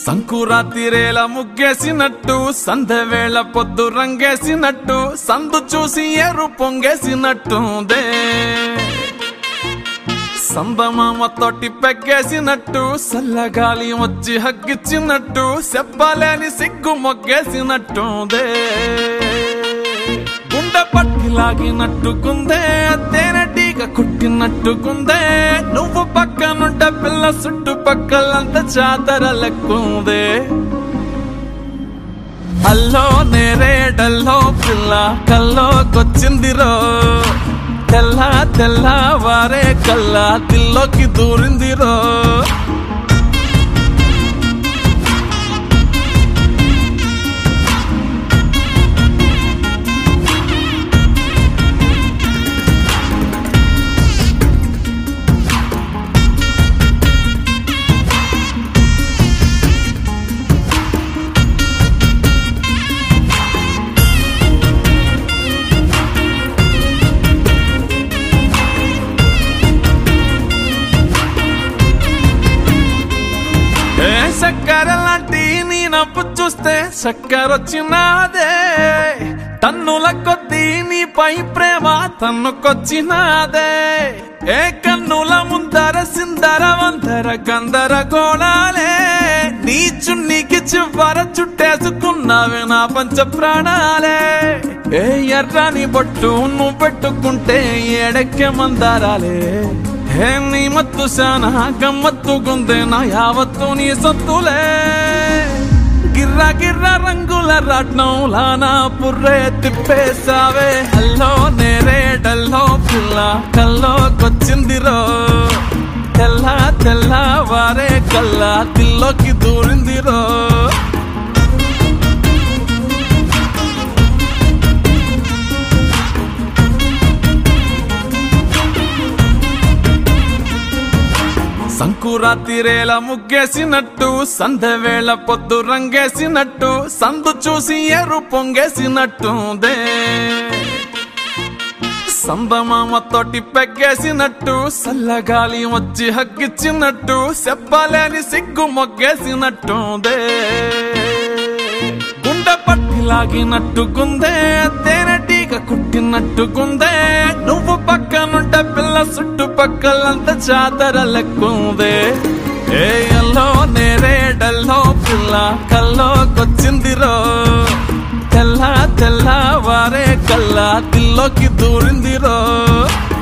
సంకురాతిరేల ముగ్గేసినట్టు సంధ్యవేళ పొద్దు రంగేసినట్టు సందు చూసి ఎరు పొంగేసినట్టుందే సందమామ తోటి పెగ్గేసినట్టు సల్లగాలి వచ్చి హగ్గిచ్చినట్టు చెప్పలేని సిగ్గు మొగ్గేసినట్టుందే గుండె పట్టి లాగినట్టుకుందే తేనెటీగ కుట్టినట్టుకుందే నువ్వు పక్కనుంటే పిల్ల చుట్టుపక్కలంతా చాతర లెక్కుందే అల్లో నేరేడల్లో పిల్ల కల్లోకొచ్చిందిరో తెల్ల తెల్ల వారే కల్లా దిల్లోకి దూరిందిరో ఏ చక్కెర లాంటి నీ నవ్వు చూస్తే చక్కెర వచ్చినాదే తన్నుల కొద్దీ నీపై ప్రేమ తన్నుకొచ్చినాదే ఏ కన్నుల ముందర సిందర వందర గందర గోళాలే నీ చున్నీకి చివర చుట్టేసుకున్నావే నా పంచ ప్రాణాలే ఏ ఎర్రని బొట్టు నువ్వు పెట్టుకుంటే ఏడెక్కే మందారాలే హే నీ మత్తు శానా గమ్మత్తు గుందే నా యావత్తు నీ సత్తులే గిర్ర గిర్ర రంగుల రాట్నంలా నా పుర్రే తిప్పేసావే హల్లో నేరేడల్లో పిల్ల కల్లోకొచ్చిందిరో తెల్ల తెల్ల వారే కల్లా దిల్లోకి దూరిందిరో సంకురాతిరేల ముగ్గేసినట్టు సంధ్యవేళ పొద్దు రంగేసినట్టు సందు చూసి ఎరు పొంగేసినట్టుందే సందమామ తోటి పెగ్గేసినట్టు సల్లగాలి వచ్చి హగ్గిచ్చినట్టు చెప్పలేని సిగ్గు మొగ్గేసినట్టుందే గుండె పట్టి లాగినట్టుకుందే తేనెటీగ కుట్టినట్టుకుందే నువ్వు పక్కనుంటే పిల్ల చుట్టుపక్కలంతా చాతర లెక్కుందే ఏ అల్లో నేరేడల్లో పిల్ల కల్లోకొచ్చిందిరో తెల్ల తెల్ల వారే కల్లా దిల్లోకి దూరిందిరో